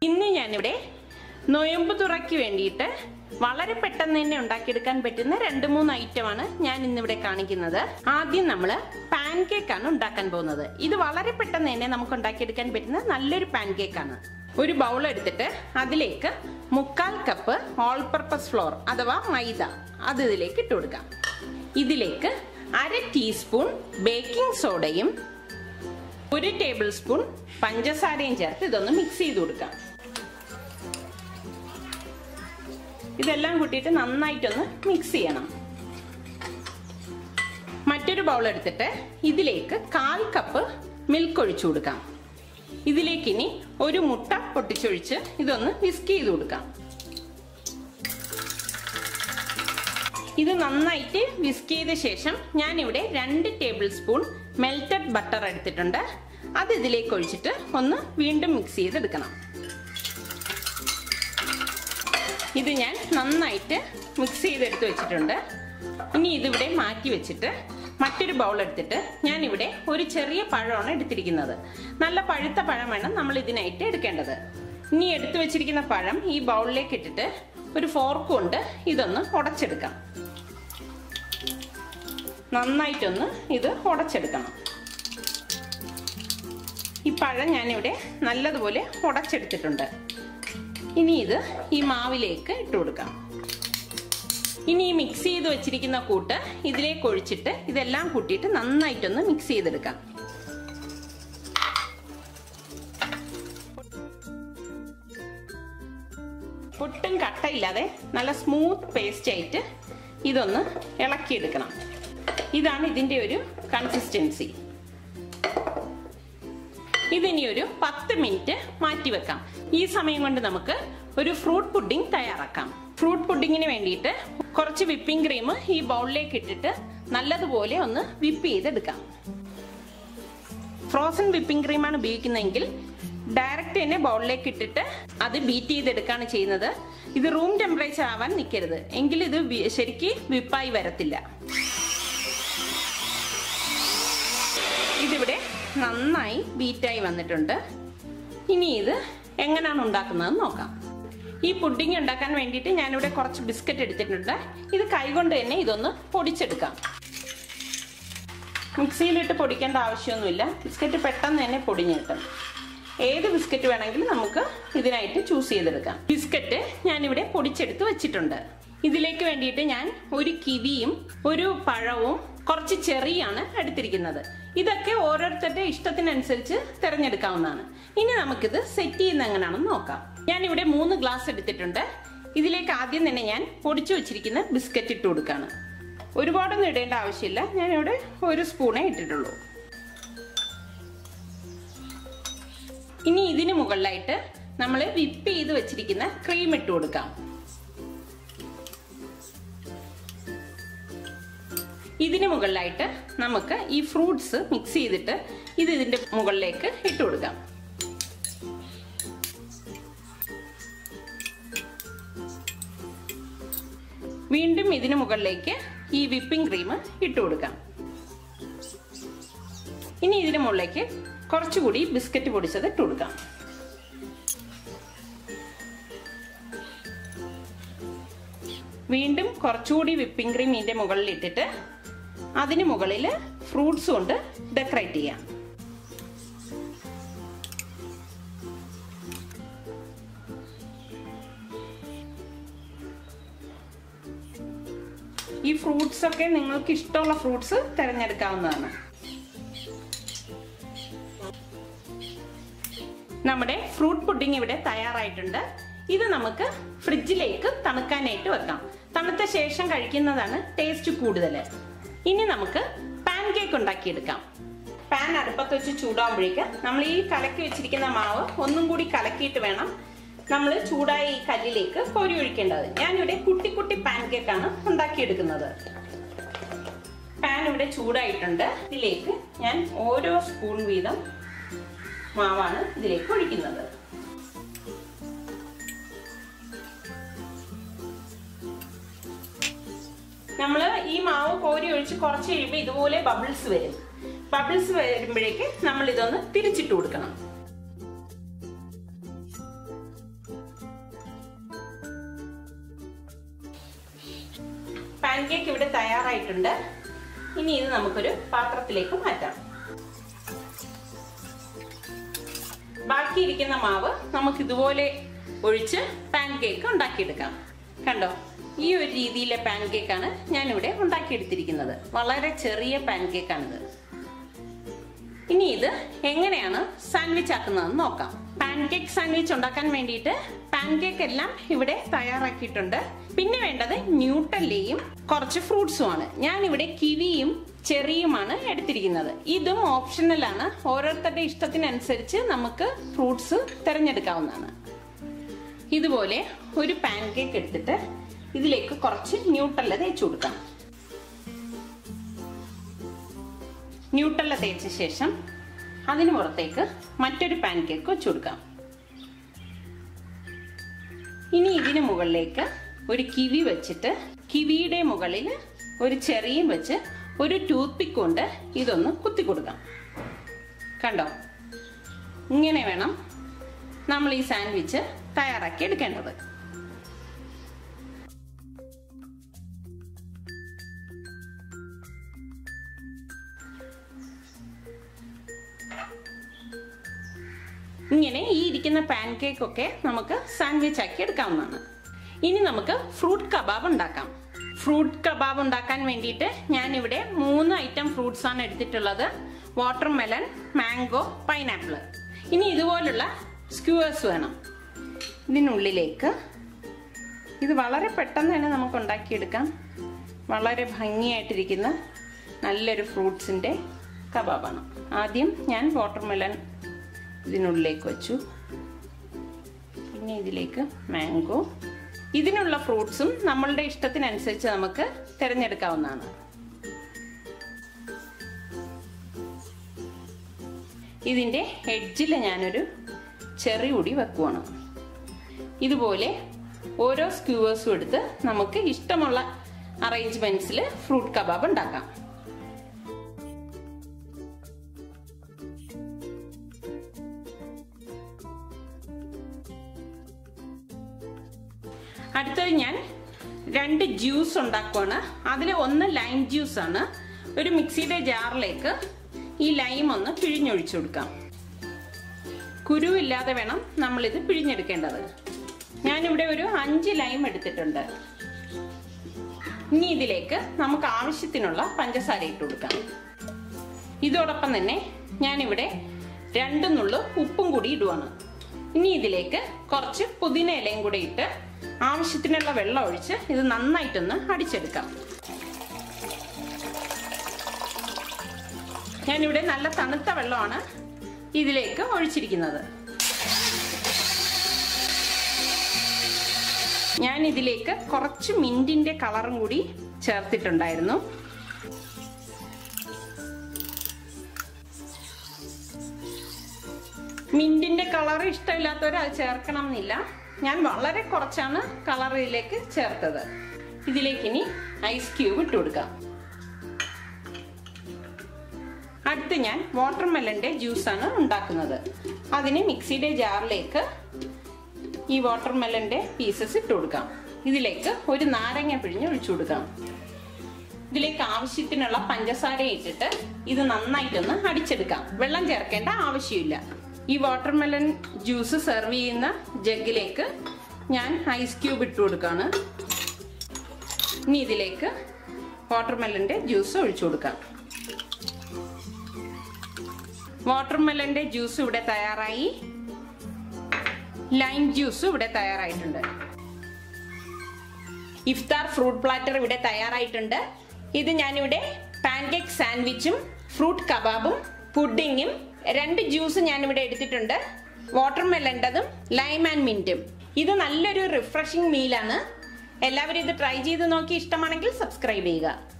ഇന്ന് ഞാനിവിടെ നൊയമ്പ് തുറയ്ക്ക് വേണ്ടിയിട്ട് വളരെ പെട്ടെന്ന് തന്നെ ഉണ്ടാക്കിയെടുക്കാൻ പറ്റുന്ന രണ്ട് മൂന്ന് ഐറ്റമാണ് ഞാൻ ഇന്നിവിടെ കാണിക്കുന്നത് ആദ്യം നമ്മൾ പാൻ കേക്കാണ് ഉണ്ടാക്കാൻ പോകുന്നത് ഇത് വളരെ പെട്ടെന്ന് തന്നെ നമുക്ക് ഉണ്ടാക്കിയെടുക്കാൻ പറ്റുന്ന നല്ലൊരു പാൻ കേക്കാണ് ഒരു ബൗൾ എടുത്തിട്ട് അതിലേക്ക് മുക്കാൽ കപ്പ് ഓൾ പർപ്പസ് ഫ്ലോർ അഥവാ മൈദ അത് ഇതിലേക്ക് ഇട്ട് കൊടുക്കാം ഇതിലേക്ക് അര ടീസ്പൂൺ ബേക്കിംഗ് സോഡയും ഒരു ടേബിൾ സ്പൂൺ പഞ്ചസാരയും ചേർത്ത് ഇതൊന്ന് മിക്സ് ചെയ്ത് കൊടുക്കാം ഇതെല്ലാം കൂട്ടിയിട്ട് നന്നായിട്ടൊന്ന് മിക്സ് ചെയ്യണം മറ്റൊരു ബൗൾ എടുത്തിട്ട് ഇതിലേക്ക് കാൽ കപ്പ് മിൽക്ക് ഒഴിച്ചു കൊടുക്കാം ഇതിലേക്ക് ഇനി ഒരു മുട്ട പൊട്ടിച്ചൊഴിച്ച് ഇതൊന്ന് വിസ്ക് ചെയ്ത് കൊടുക്കാം ഇത് നന്നായിട്ട് വിസ്ക് ചെയ്ത ശേഷം ഞാനിവിടെ രണ്ട് ടേബിൾ സ്പൂൺ മെൽറ്റഡ് ബട്ടർ എടുത്തിട്ടുണ്ട് അത് ഇതിലേക്ക് ഒഴിച്ചിട്ട് ഒന്ന് വീണ്ടും മിക്സ് ചെയ്തെടുക്കണം ഇത് ഞാൻ നന്നായിട്ട് മിക്സ് ചെയ്തെടുത്ത് വെച്ചിട്ടുണ്ട് ഇനി ഇതിവിടെ മാറ്റി വെച്ചിട്ട് മറ്റൊരു ബൗൾ എടുത്തിട്ട് ഞാനിവിടെ ഒരു ചെറിയ പഴമാണ് എടുത്തിരിക്കുന്നത് നല്ല പഴുത്ത പഴം വേണം നമ്മൾ ഇതിനായിട്ട് എടുക്കേണ്ടത് ഇനി എടുത്തു വെച്ചിരിക്കുന്ന പഴം ഈ ബൗളിലേക്ക് ഇട്ടിട്ട് ഒരു ഫോർക്ക് കൊണ്ട് ഇതൊന്ന് ഉടച്ചെടുക്കാം നന്നായിട്ടൊന്ന് ഇത് ഉടച്ചെടുക്കണം ഈ പഴം ഞാനിവിടെ നല്ലതുപോലെ ഉടച്ചെടുത്തിട്ടുണ്ട് ഇനി ഇത് ഈ മാവിലേക്ക് ഇട്ട് കൊടുക്കാം ഇനി ഈ മിക്സ് ചെയ്ത് വെച്ചിരിക്കുന്ന കൂട്ട് ഇതിലേക്ക് ഒഴിച്ചിട്ട് ഇതെല്ലാം കൂട്ടിയിട്ട് നന്നായിട്ടൊന്ന് മിക്സ് ചെയ്തെടുക്കാം ഒട്ടും കട്ടയില്ലാതെ നല്ല സ്മൂത്ത് പേസ്റ്റ് ആയിട്ട് ഇതൊന്ന് ഇളക്കിയെടുക്കണം ഇതാണ് ഇതിന്റെ ഒരു കൺസിസ്റ്റൻസി ഇതിനി ഒരു പത്ത് മിനിറ്റ് മാറ്റി വെക്കാം ഈ സമയം കൊണ്ട് നമുക്ക് ഒരു ഫ്രൂട്ട് പുഡിംഗ് തയ്യാറാക്കാം ഫ്രൂട്ട് പുഡിങ്ങിന് വേണ്ടിയിട്ട് കുറച്ച് വിപ്പിംഗ് ക്രീം ഈ ബൗളിലേക്ക് ഇട്ടിട്ട് നല്ലതുപോലെ ഒന്ന് വിപ്പ് ചെയ്തെടുക്കാം ഫ്രോസൺ വിപ്പിംഗ് ക്രീമാണ് ഉപയോഗിക്കുന്നതെങ്കിൽ ഡയറക്റ്റ് തന്നെ ബൗളിലേക്ക് ഇട്ടിട്ട് അത് ബീറ്റ് ചെയ്തെടുക്കുകയാണ് ചെയ്യുന്നത് ഇത് റൂം ടെമ്പറേച്ചർ ആവാൻ നിൽക്കരുത് എങ്കിൽ ഇത് ശരിക്ക് വിപ്പായി വരത്തില്ല ഇതിവിടെ നന്നായി ബീറ്റായി വന്നിട്ടുണ്ട് ഇനി ഇത് എങ്ങനെയാണ് ഉണ്ടാക്കുന്നതെന്ന് നോക്കാം ഈ പുഡിംഗ് ഉണ്ടാക്കാൻ വേണ്ടിയിട്ട് ഞാനിവിടെ കുറച്ച് ബിസ്ക്കറ്റ് എടുത്തിട്ടുണ്ട് ഇത് കൈകൊണ്ട് തന്നെ ഇതൊന്ന് പൊടിച്ചെടുക്കാം മിക്സിയിലിട്ട് പൊടിക്കേണ്ട ആവശ്യമൊന്നുമില്ല ബിസ്ക്കറ്റ് പെട്ടെന്ന് തന്നെ പൊടിഞ്ഞ് കിട്ടും ഏത് ബിസ്ക്കറ്റ് വേണമെങ്കിലും നമുക്ക് ഇതിനായിട്ട് ചൂസ് ചെയ്തെടുക്കാം ബിസ്ക്കറ്റ് ഞാനിവിടെ പൊടിച്ചെടുത്ത് വെച്ചിട്ടുണ്ട് ഇതിലേക്ക് വേണ്ടിയിട്ട് ഞാൻ ഒരു കിവിയും ഒരു പഴവും കുറച്ച് ചെറിയാണ് എടുത്തിരിക്കുന്നത് ഇതൊക്കെ ഓരോരുത്തരുടെ ഇഷ്ടത്തിനനുസരിച്ച് തിരഞ്ഞെടുക്കാവുന്നതാണ് ഇനി നമുക്കിത് സെറ്റ് ചെയ്യുന്ന എങ്ങനെയാണെന്ന് നോക്കാം ഞാൻ ഇവിടെ മൂന്ന് ഗ്ലാസ് എടുത്തിട്ടുണ്ട് ഇതിലേക്ക് ആദ്യം തന്നെ ഞാൻ പൊടിച്ചു വെച്ചിരിക്കുന്ന ബിസ്ക്കറ്റ് ഇട്ട് കൊടുക്കാണ് ഒരുപാടൊന്നും ഇടേണ്ട ആവശ്യമില്ല ഞാനിവിടെ ഒരു സ്പൂണേ ഇട്ടിട്ടുള്ളൂ ഇനി ഇതിന് മുകളിലായിട്ട് നമ്മൾ വിപ്പ് ചെയ്ത് വെച്ചിരിക്കുന്ന ക്രീം ഇട്ട് കൊടുക്കാം ഇതിന് മുകളിലായിട്ട് നമുക്ക് ഈ ഫ്രൂട്ട്സ് മിക്സ് ചെയ്തിട്ട് ഇത് ഇതിന്റെ മുകളിലേക്ക് ഇട്ട് കൊടുക്കാം വീണ്ടും ഇതിന് മുകളിലേക്ക് ഈ വിപ്പിംഗ് ക്രീം ഇട്ട് കൊടുക്കാം ഇനി ഇതിന് മുകളിലേക്ക് കുറച്ചുകൂടി ബിസ്ക്കറ്റ് പൊടിച്ചത് ഇട്ട് കൊടുക്കാം വീണ്ടും കുറച്ചുകൂടി വിപ്പിംഗ് ക്രീം ഇതിന്റെ മുകളിൽ ഇട്ടിട്ട് അതിന് മുകളിൽ ഫ്രൂട്ട്സ് കൊണ്ട് ഡെക്കറേറ്റ് ചെയ്യാം ഈ ഫ്രൂട്ട്സ് ഒക്കെ നിങ്ങൾക്ക് ഇഷ്ടമുള്ള ഫ്രൂട്ട്സ് തിരഞ്ഞെടുക്കാവുന്നതാണ് നമ്മുടെ ഫ്രൂട്ട് പുഡിംഗ് ഇവിടെ തയ്യാറായിട്ടുണ്ട് ഇത് നമുക്ക് ഫ്രിഡ്ജിലേക്ക് തണുക്കാനായിട്ട് വെക്കാം തണുത്ത ശേഷം കഴിക്കുന്നതാണ് ടേസ്റ്റ് കൂടുതൽ ഇനി നമുക്ക് പാൻ കേക്ക് ഉണ്ടാക്കിയെടുക്കാം പാൻ അടുപ്പത്ത് വെച്ച് ചൂടാകുമ്പോഴേക്ക് നമ്മൾ ഈ കലക്കി വെച്ചിരിക്കുന്ന മാവ് ഒന്നും കൂടി കലക്കിയിട്ട് വേണം നമ്മൾ ചൂടായ ഈ കല്ലിലേക്ക് കോരി ഒഴിക്കേണ്ടത് ഞാനിവിടെ കുട്ടി കുട്ടി പാൻ കേക്കാണ് ഉണ്ടാക്കിയെടുക്കുന്നത് പാൻ ഇവിടെ ചൂടായിട്ടുണ്ട് ഇതിലേക്ക് ഞാൻ ഓരോ സ്പൂൺ വീതം മാവാണ് ഇതിലേക്ക് ഒഴിക്കുന്നത് നമ്മൾ ഈ മാവ് കോരി ഒഴിച്ച് കുറച്ച് കഴിയുമ്പോൾ ഇതുപോലെ ബബിൾസ് വരും ബബിൾസ് വരുമ്പോഴേക്ക് നമ്മൾ ഇതൊന്ന് തിരിച്ചിട്ട് കൊടുക്കണം പാൻകേക്ക് ഇവിടെ തയ്യാറായിട്ടുണ്ട് ഇനി ഇത് നമുക്കൊരു പാത്രത്തിലേക്ക് മാറ്റാം ബാക്കിയിരിക്കുന്ന മാവ് നമുക്ക് ഇതുപോലെ ഒഴിച്ച് പാൻകേക്ക് ഉണ്ടാക്കിയെടുക്കാം കണ്ടോ ഈ ഒരു രീതിയിലെ പാൻകേക്കാണ് ഞാനിവിടെ ഉണ്ടാക്കിയെടുത്തിരിക്കുന്നത് വളരെ ചെറിയ പാൻകേക്കാണിത് ഇനി ഇത് എങ്ങനെയാണ് സാൻഡ്വിച്ച് ആക്കുന്നതെന്ന് നോക്കാം പാൻകേക്ക് സാൻഡ്വിച്ച് ഉണ്ടാക്കാൻ വേണ്ടിയിട്ട് പാൻകേക്ക് എല്ലാം ഇവിടെ തയ്യാറാക്കിയിട്ടുണ്ട് പിന്നെ വേണ്ടത് ന്യൂട്ടല്ലയും കുറച്ച് ഫ്രൂട്ട്സും ആണ് ഞാൻ ഇവിടെ കിവിയും ചെറിയുമാണ് എടുത്തിരിക്കുന്നത് ഇതും ഓപ്ഷണലാണ് ഓരോരുത്തരുടെ ഇഷ്ടത്തിനനുസരിച്ച് നമുക്ക് ഫ്രൂട്ട്സ് തിരഞ്ഞെടുക്കാവുന്നതാണ് ഇതുപോലെ ഒരു പാൻകേക്ക് എടുത്തിട്ട് ഇതിലേക്ക് കുറച്ച് ന്യൂട്ടല്ല തേച്ചു കൊടുക്കാം ന്യൂട്ടല്ല തേച്ച ശേഷം അതിന് പുറത്തേക്ക് മറ്റൊരു പാൻ കേക്ക് വെച്ചു കൊടുക്കാം ഇനി ഇതിന് മുകളിലേക്ക് ഒരു കിവി വെച്ചിട്ട് കിവിയുടെ മുകളിൽ ഒരു ചെറിയും വെച്ച് ഒരു ടൂത്ത് പിക്ക് കൊണ്ട് ഇതൊന്ന് കുത്തി കൊടുക്കാം കണ്ടോ ഇങ്ങനെ വേണം നമ്മൾ ഈ സാൻഡ്വിച്ച് തയ്യാറാക്കി എടുക്കേണ്ടത് ഇങ്ങനെ ഈ ഇരിക്കുന്ന പാൻകേക്ക് ഒക്കെ നമുക്ക് സാൻഡ്വിച്ച് ആക്കി എടുക്കാവുന്നതാണ് ഇനി നമുക്ക് ഫ്രൂട്ട് കബാബ് ഉണ്ടാക്കാം ഫ്രൂട്ട് കബാബ് ഉണ്ടാക്കാൻ വേണ്ടിയിട്ട് ഞാൻ ഇവിടെ മൂന്ന് ഐറ്റം ഫ്രൂട്ട്സ് ആണ് എടുത്തിട്ടുള്ളത് വാട്ടർ മെലൺ മാംഗോ പൈനാപ്പിൾ ഇനി ഇതുപോലുള്ള സ്ക്യൂവേഴ്സ് വേണം ഇതിനുള്ളിലേക്ക് ഇത് വളരെ പെട്ടെന്ന് തന്നെ നമുക്ക് ഉണ്ടാക്കിയെടുക്കാം വളരെ ഭംഗിയായിട്ടിരിക്കുന്ന നല്ലൊരു ഫ്രൂട്ട്സിൻ്റെ കബാബാണ് ആദ്യം ഞാൻ വാട്ടർ മെലൺ ഇതിനുള്ളിലേക്ക് വെച്ചു പിന്നെ ഇതിലേക്ക് മാംഗോ ഇതിനുള്ള ഫ്രൂട്ട്സും നമ്മളുടെ ഇഷ്ടത്തിനനുസരിച്ച് നമുക്ക് തിരഞ്ഞെടുക്കാവുന്നതാണ് ഇതിൻ്റെ എഡ്ജിൽ ഞാനൊരു ചെറി കൂടി വെക്കുവാണ് ഇതുപോലെ ഓരോ സ്ക്യൂവേഴ്സും എടുത്ത് നമുക്ക് ഇഷ്ടമുള്ള അറേഞ്ച്മെന്റ്സിൽ ഫ്രൂട്ട് കബാബ് ഉണ്ടാക്കാം അടുത്തത് ഞാൻ രണ്ട് ജ്യൂസ് ഉണ്ടാക്കുവാണ് അതിൽ ഒന്ന് ലൈം ജ്യൂസ് ആണ് ഒരു മിക്സിയുടെ ജാറിലേക്ക് ഈ ലൈം ഒന്ന് പിഴിഞ്ഞൊഴിച്ചു കൊടുക്കാം കുരുവില്ലാതെ വേണം നമ്മളിത് പിഴിഞ്ഞെടുക്കേണ്ടത് ഞാനിവിടെ ഒരു അഞ്ച് ലൈം എടുത്തിട്ടുണ്ട് ഇനി ഇതിലേക്ക് നമുക്ക് ആവശ്യത്തിനുള്ള പഞ്ചസാര ഇട്ട് കൊടുക്കാം ഇതോടൊപ്പം തന്നെ ഞാനിവിടെ രണ്ട് നുള്ളു ഉപ്പും കൂടി ഇടുവാണ് ഇനി ഇതിലേക്ക് കുറച്ച് പുതിന ഇലയും കൂടി ഇട്ട് ആവശ്യത്തിനുള്ള വെള്ളം ഒഴിച്ച് ഇത് നന്നായിട്ടൊന്ന് അടിച്ചെടുക്കാം ഞാനിവിടെ നല്ല തണുത്ത വെള്ളമാണ് ഇതിലേക്ക് ഒഴിച്ചിരിക്കുന്നത് ഞാൻ ഇതിലേക്ക് കുറച്ച് മിന്റിന്റെ കളറും കൂടി ചേർത്തിട്ടുണ്ടായിരുന്നു മിന്റിന്റെ കളർ ഇഷ്ടമില്ലാത്തവർ അത് ചേർക്കണം എന്നില്ല ഞാൻ വളരെ കുറച്ചാണ് കളർ ഇതിലേക്ക് ചേർത്തത് ഇതിലേക്ക് ഇനി ഐസ് ക്യൂബ് ഇട്ട് കൊടുക്കാം അടുത്ത് ഞാൻ വാട്ടർമെലന്റെ ജ്യൂസാണ് ഉണ്ടാക്കുന്നത് അതിന് മിക്സിയുടെ ജാറിലേക്ക് ഈ വാട്ടർമെലന്റെ പീസസ് ഇട്ട് കൊടുക്കാം ഇതിലേക്ക് ഒരു നാരങ്ങ പിഴിഞ്ഞ് ഒഴിച്ചു കൊടുക്കാം ഇതിലേക്ക് ആവശ്യത്തിനുള്ള പഞ്ചസാര ഇട്ടിട്ട് ഇത് നന്നായിട്ടൊന്ന് അടിച്ചെടുക്കാം വെള്ളം ചേർക്കേണ്ട ആവശ്യമില്ല ഈ വാട്ടർമെലൺ ജ്യൂസ് സെർവ് ചെയ്യുന്ന ജഗ്ഗിലേക്ക് ഞാൻ ഐസ് ക്യൂബ് ഇട്ട് കൊടുക്കാണ് ഇനി ഇതിലേക്ക് വാട്ടർമെലന്റെ ജ്യൂസ് ഒഴിച്ചു കൊടുക്കാം വാട്ടർമെലന്റെ ജ്യൂസ് ഇവിടെ തയ്യാറായി ലൈം ജ്യൂസ് ഇവിടെ തയ്യാറായിട്ടുണ്ട് ഇഫ്താർ ഫ്രൂട്ട് പ്ലാറ്റർ ഇവിടെ തയ്യാറായിട്ടുണ്ട് ഇത് ഞാനിവിടെ പാൻകേക്ക് സാൻഡ്വിച്ചും ഫ്രൂട്ട് കബാബും പുഡിങ്ങും രണ്ട് ജ്യൂസ് ഞാനിവിടെ എടുത്തിട്ടുണ്ട് വാട്ടർമെലൻ്റെതും ലൈം ആൻഡ് മിൻറ്റും ഇത് നല്ലൊരു റിഫ്രഷിംഗ് മീലാണ് എല്ലാവരും ഇത് ട്രൈ ചെയ്ത് നോക്കി ഇഷ്ടമാണെങ്കിൽ സബ്സ്ക്രൈബ് ചെയ്യുക